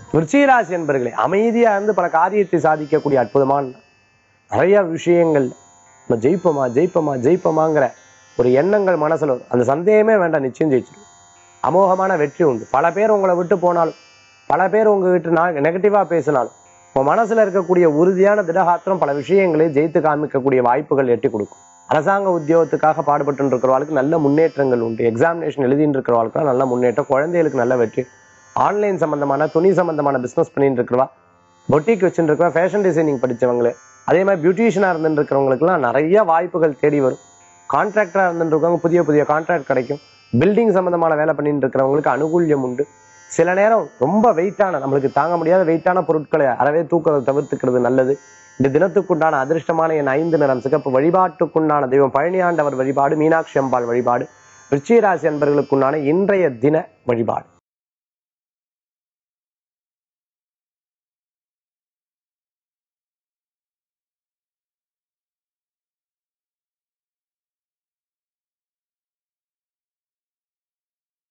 விருச்சிகராசி என்பர்களே அமைதியா இருந்து பல காரியத்தை சாதிக்கக்கூடிய அற்புதமான நாள். நிறைய விஷயங்கள் நம்ம ஜெயிப்போமா ஜெயிப்போமா ஜெயிப்போமாங்கிற ஒரு எண்ணங்கள் மனசுல வரும். அந்த சந்தேகமே வேண்டாம் நிச்சயம் ஜெயிச்சிடும் அமோகமான வெற்றி உண்டு பல பேர் உங்களை விட்டு போனாலும் பல பேர் உங்ககிட்ட நெகட்டிவா பேசினாலும் உங்க மனசுல இருக்கக்கூடிய உறுதியான திடகாத்திரம் பல விஷயங்களை ஜெயித்து காமிக்கக்கூடிய வாய்ப்புகள் எட்டி கொடுக்கும் அரசாங்க உத்தியோகத்துக்காக பாடுபட்டு இருக்கிறவர்களுக்கு நல்ல முன்னேற்றங்கள் உண்டு எக்ஸாமினேஷன் எழுதிட்டு இருக்கிறவர்களுக்கு நல்ல முன்னேற்றம் குழந்தைகளுக்கு நல்ல வெற்றி ஆன்லைன் சம்பந்தமான துணி சம்பந்தமான பிசினஸ் பண்ணிட்டு இருக்கிறவா பொட்டிக் வச்சுட்டு இருக்கிறவா ஃபேஷன் டிசைனிங் படிச்சவங்களே அதே மாதிரி பியூட்டிஷியனாக இருந்துட்டு இருக்கிறவங்களுக்குலாம் நிறைய வாய்ப்புகள் தேடி வரும் கான்ட்ராக்டராக இருந்துட்டு இருக்கவங்க புதிய புதிய கான்ட்ராக்ட் கிடைக்கும் பில்டிங் சம்பந்தமான வேலை பண்ணிட்டு இருக்கிறவங்களுக்கு அனுகூல்யம் உண்டு சில நேரம் ரொம்ப வெயிட்டான நம்மளுக்கு தாங்க முடியாத வெயிட்டான பொருட்களை அறவே தூக்கிறத தவிர்த்துக்கிறது நல்லது இந்த தினத்துக்குண்டான அதிர்ஷ்டமான என் ஐந்து நிறம் சிகப்பு வழிபாட்டுக்குண்டான தெய்வம் பழனி ஆண்டவர் வழிபாடு மீனாட்சி அம்பாள் வழிபாடு விருச்சிகராசி அன்பர்களுக்குண்டான இன்றைய தின வழிபாடு